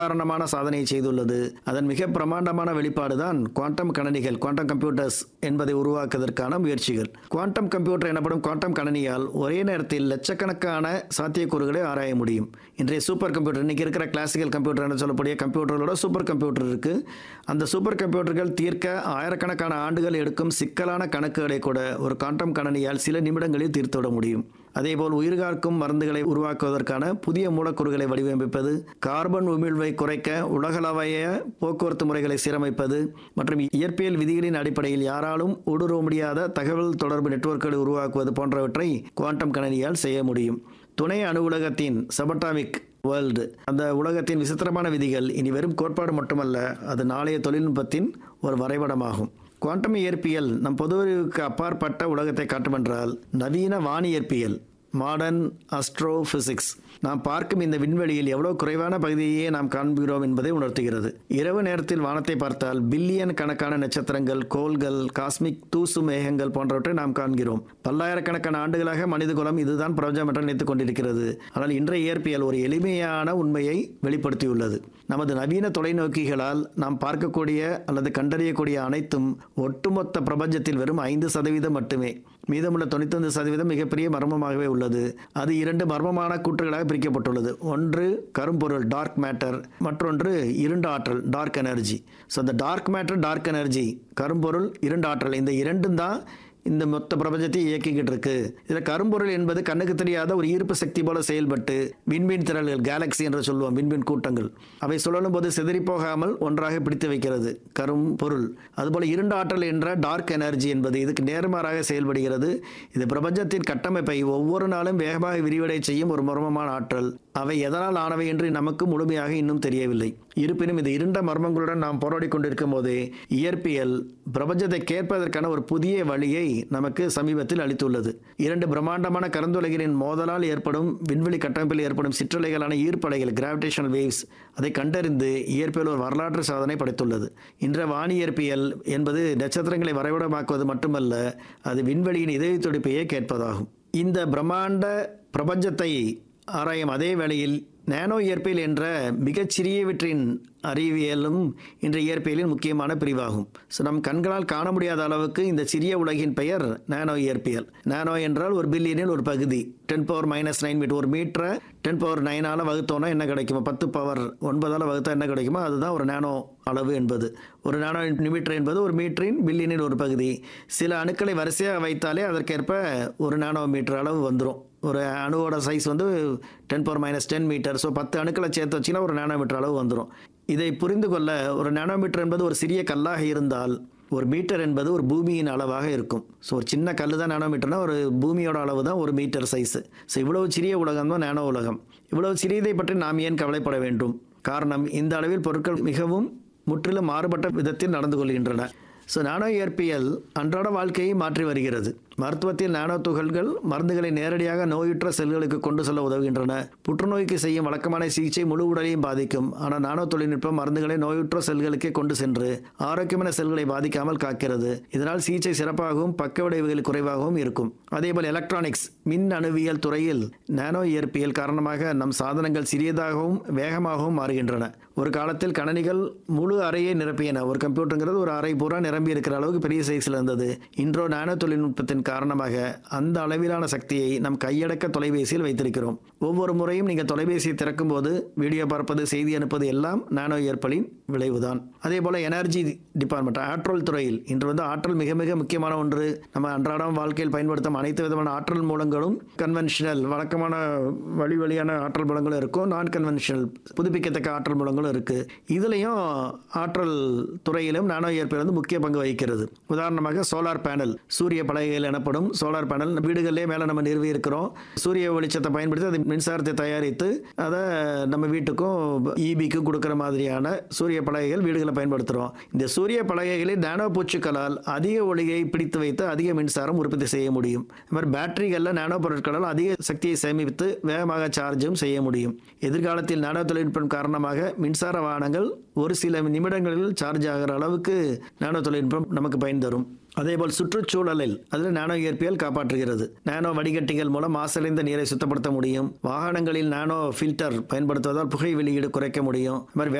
அசாதாரணமான சாதனையை செய்துள்ளது அதன் மிக பிரமாண்டமான வெளிப்பாடு தான் குவாண்டம் கணனிகள் குவாண்டம் கம்ப்யூட்டர்ஸ் என்பதை உருவாக்குவதற்கான முயற்சிகள் குவாண்டம் கம்ப்யூட்டர் எனப்படும் குவாண்டம் கணனியால் ஒரே நேரத்தில் லட்சக்கணக்கான சாத்தியக்கூறுகளை ஆராய முடியும் இன்றைய சூப்பர் கம்ப்யூட்டர் இன்னைக்கு இருக்கிற கிளாசிக்கல் கம்ப்யூட்டர் என்று சொல்லக்கூடிய கம்ப்யூட்டர்களோட சூப்பர் கம்ப்யூட்டர் இருக்கு அந்த சூப்பர் கம்ப்யூட்டர்கள் தீர்க்க ஆயிரக்கணக்கான ஆண்டுகள் எடுக்கும் சிக்கலான கணக்குகளை கூட ஒரு குவாண்டம் கணனியால் சில நிமிடங்களில் தீர்த்துவிட முடியும் அதேபோல் உயிர்காக்கும் மருந்துகளை உருவாக்குவதற்கான புதிய மூலக்கூறுகளை வடிவமைப்பது கார்பன் உமிழ்வை குறைக்க உலகளவைய போக்குவரத்து முறைகளை சீரமைப்பது மற்றும் இயற்பியல் விதிகளின் அடிப்படையில் யாராலும் ஊடுருவ முடியாத தகவல் தொடர்பு நெட்வொர்க்குகளை உருவாக்குவது போன்றவற்றை குவாண்டம் கணனியால் செய்ய முடியும் துணை அணு உலகத்தின் சபட்டாமிக் வேர்ல்டு அந்த உலகத்தின் விசித்திரமான விதிகள் இனி வெறும் கோட்பாடு மட்டுமல்ல அது நாளைய தொழில்நுட்பத்தின் ஒரு வரைபடமாகும் குவாண்டம் இயற்பியல் நம் பொதுவுக்கு அப்பாற்பட்ட உலகத்தை காட்டுமென்றால் நவீன வானியற்பியல் மாடர்ன் அஸ்ட்ரோபிசிக்ஸ் நாம் பார்க்கும் இந்த விண்வெளியில் எவ்வளவு குறைவான பகுதியையே நாம் காண்கிறோம் என்பதை உணர்த்துகிறது இரவு நேரத்தில் வானத்தை பார்த்தால் பில்லியன் கணக்கான நட்சத்திரங்கள் கோள்கள் காஸ்மிக் தூசு மேகங்கள் போன்றவற்றை நாம் காண்கிறோம் பல்லாயிரக்கணக்கான ஆண்டுகளாக மனிதகுலம் இதுதான் பிரபஞ்சம் என்று நினைத்துக் கொண்டிருக்கிறது ஆனால் இன்றைய இயற்பியல் ஒரு எளிமையான உண்மையை வெளிப்படுத்தியுள்ளது நமது நவீன தொலைநோக்கிகளால் நாம் பார்க்கக்கூடிய அல்லது கண்டறியக்கூடிய அனைத்தும் ஒட்டுமொத்த பிரபஞ்சத்தில் வெறும் ஐந்து சதவீதம் மட்டுமே மீதமுள்ள தொண்ணூத்தொன்று சதவீதம் மிகப்பெரிய மர்மமாகவே உள்ளது அது இரண்டு மர்மமான கூற்றுகளாக பிரிக்கப்பட்டுள்ளது ஒன்று கரும்பொருள் டார்க் மேட்டர் மற்றொன்று இருண்ட ஆற்றல் டார்க் எனர்ஜி ஸோ அந்த டார்க் மேட்டர் டார்க் எனர்ஜி கரும்பொருள் இருண்ட ஆற்றல் இந்த இரண்டும் தான் இந்த மொத்த பிரபஞ்சத்தை இயக்கிக்கிட்டு இருக்கு இதில் கரும்பொருள் என்பது கண்ணுக்கு தெரியாத ஒரு ஈர்ப்பு சக்தி போல செயல்பட்டு விண்மீன் திரள்கள் கேலக்ஸி என்று சொல்லுவோம் விண்மீன் கூட்டங்கள் அவை சுழலும் போது சிதறி போகாமல் ஒன்றாக பிடித்து வைக்கிறது கரும்பொருள் அதுபோல இருண்ட ஆற்றல் என்ற டார்க் எனர்ஜி என்பது இதுக்கு நேர்மாறாக செயல்படுகிறது இது பிரபஞ்சத்தின் கட்டமைப்பை ஒவ்வொரு நாளும் வேகமாக விரிவடை செய்யும் ஒரு மர்மமான ஆற்றல் அவை எதனால் ஆனவை என்று நமக்கு முழுமையாக இன்னும் தெரியவில்லை இருப்பினும் இந்த இருண்ட மர்மங்களுடன் நாம் போராடி கொண்டிருக்கும் போதே இயற்பியல் பிரபஞ்சத்தை கேட்பதற்கான ஒரு புதிய வழியை நமக்கு சமீபத்தில் அளித்துள்ளது இரண்டு பிரம்மாண்டமான கருந்துளைகளின் மோதலால் ஏற்படும் விண்வெளி கட்டமைப்பில் ஏற்படும் சிற்றலைகளான ஈர்ப்பலைகள் கிராவிடேஷனல் வேவ்ஸ் அதை கண்டறிந்து இயற்பியல் ஒரு வரலாற்று சாதனை படைத்துள்ளது இன்ற வானியற்பியல் என்பது நட்சத்திரங்களை வரைபடமாக்குவது மட்டுமல்ல அது விண்வெளியின் இதய துடிப்பையே கேட்பதாகும் இந்த பிரம்மாண்ட பிரபஞ்சத்தை ஆராயும் அதே வேளையில் நானோ இயற்பியல் என்ற மிகச்சிறியவற்றின் அறிவியலும் இன்றைய இயற்பியலின் முக்கியமான பிரிவாகும் ஸோ நம் கண்களால் காண முடியாத அளவுக்கு இந்த சிறிய உலகின் பெயர் நானோ இயற்பியல் நானோ என்றால் ஒரு பில்லியனில் ஒரு பகுதி ten power minus nine meter ஒரு மீட்டரை டென் பவர் நைனால் வகுத்தோன்னா என்ன கிடைக்குமோ பத்து பவர் ஒன்பதால் வகுத்தா என்ன கிடைக்குமோ அதுதான் ஒரு நானோ அளவு என்பது ஒரு நானோ மீட்டர் என்பது ஒரு மீட்டரின் பில்லியனில் ஒரு பகுதி சில அணுக்களை வரிசையாக வைத்தாலே அதற்கேற்ப ஒரு நானோ மீட்டர் அளவு வந்துடும் ஒரு அணுவோட சைஸ் வந்து ten power minus ten meter so பத்து அணுக்களை சேர்த்து வச்சிங்கன்னா ஒரு நானோமீட்டர் அளவு வந்துடும் இதை புரிந்து கொள்ள ஒரு நானோமீட்டர் என்பது ஒரு சிறிய கல்லாக இருந்தால் ஒரு மீட்டர் என்பது ஒரு பூமியின் அளவாக இருக்கும் ஸோ ஒரு சின்ன கல் தான் நானோமீட்டர்னா ஒரு பூமியோட அளவு தான் ஒரு மீட்டர் சைஸு ஸோ இவ்வளவு சிறிய உலகம் தான் நானோ உலகம் இவ்வளவு சிறியதை பற்றி நாம் ஏன் கவலைப்பட வேண்டும் காரணம் இந்த அளவில் பொருட்கள் மிகவும் முற்றிலும் மாறுபட்ட விதத்தில் நடந்து கொள்கின்றன ஸோ நானோ இயற்பியல் அன்றாட வாழ்க்கையை மாற்றி வருகிறது மருத்துவத்தில் நானோ துகள்கள் மருந்துகளை நேரடியாக நோயுற்ற செல்களுக்கு கொண்டு செல்ல உதவுகின்றன புற்றுநோய்க்கு செய்யும் வழக்கமான சிகிச்சை முழு உடலையும் பாதிக்கும் ஆனால் நானோ தொழில்நுட்பம் மருந்துகளை நோயுற்ற செல்களுக்கே கொண்டு சென்று ஆரோக்கியமான செல்களை பாதிக்காமல் காக்கிறது இதனால் சிகிச்சை சிறப்பாகவும் பக்க விளைவுகள் குறைவாகவும் இருக்கும் அதேபோல் எலக்ட்ரானிக்ஸ் மின் அணுவியல் துறையில் நானோ இயற்பியல் காரணமாக நம் சாதனங்கள் சிறியதாகவும் வேகமாகவும் மாறுகின்றன ஒரு காலத்தில் கணனிகள் முழு அறையை நிரப்பியன ஒரு கம்ப்யூட்டருங்கிறது ஒரு அறை பூரா நிரம்பி இருக்கிற அளவுக்கு பெரிய சைஸில் இருந்தது இன்றோ நானோ தொழில்நுட்பத்தின் காரணமாக அந்த அளவிலான சக்தியை நம் கையடக்க தொலைபேசியில் வைத்திருக்கிறோம் ஒவ்வொரு முறையும் நீங்கள் தொலைபேசியை திறக்கும் போது வீடியோ பார்ப்பது செய்தி அனுப்பது எல்லாம் நானோ இயற்பலின் விளைவுதான் அதே போல் எனர்ஜி டிபார்ட்மெண்ட் ஆற்றல் துறையில் இன்று வந்து ஆற்றல் மிக மிக முக்கியமான ஒன்று நம்ம அன்றாடம் வாழ்க்கையில் பயன்படுத்தும் அனைத்து விதமான ஆற்றல் மூலங்களும் கன்வென்ஷனல் வழக்கமான வழி வழியான ஆற்றல் மூலங்களும் இருக்கும் நான் கன்வென்ஷனல் புதுப்பிக்கத்தக்க ஆற்றல் மூலங்களும் இருக்கு இதுலேயும் ஆற்றல் துறையிலும் நானோ இயற்பியல் வந்து முக்கிய பங்கு வகிக்கிறது உதாரணமாக சோலார் பேனல் சூரிய பலகைகள் எனப்படும் சோலார் பேனல் வீடுகளிலே மேலே நம்ம நிறுவி இருக்கிறோம் சூரிய வெளிச்சத்தை பயன்படுத்தி அது மின்சாரத்தை தயாரித்து அதை நம்ம வீட்டுக்கும் ஈபிக்கும் கொடுக்குற மாதிரியான சூரிய பலகைகள் வீடுகளை பயன்படுத்துகிறோம் இந்த சூரிய பலகைகளில் நானோ பூச்சுக்களால் அதிக ஒளியை பிடித்து வைத்து அதிக மின்சாரம் உற்பத்தி செய்ய முடியும் இது மாதிரி பேட்டரிகளில் நானோ பொருட்களால் அதிக சக்தியை சேமித்து வேகமாக சார்ஜும் செய்ய முடியும் எதிர்காலத்தில் நானோ தொழில்நுட்பம் காரணமாக மின்சார வாகனங்கள் ஒரு சில நிமிடங்களில் சார்ஜ் ஆகிற அளவுக்கு நானோ தொழில்நுட்பம் நமக்கு பயன் தரும் அதேபோல் சுற்றுச்சூழலில் அதில் நானோ இயற்பியல் காப்பாற்றுகிறது நானோ வடிகட்டிகள் மூலம் மாசடைந்த நீரை சுத்தப்படுத்த முடியும் வாகனங்களில் நானோ ஃபில்டர் பயன்படுத்துவதால் புகை வெளியீடு குறைக்க முடியும் இது மாதிரி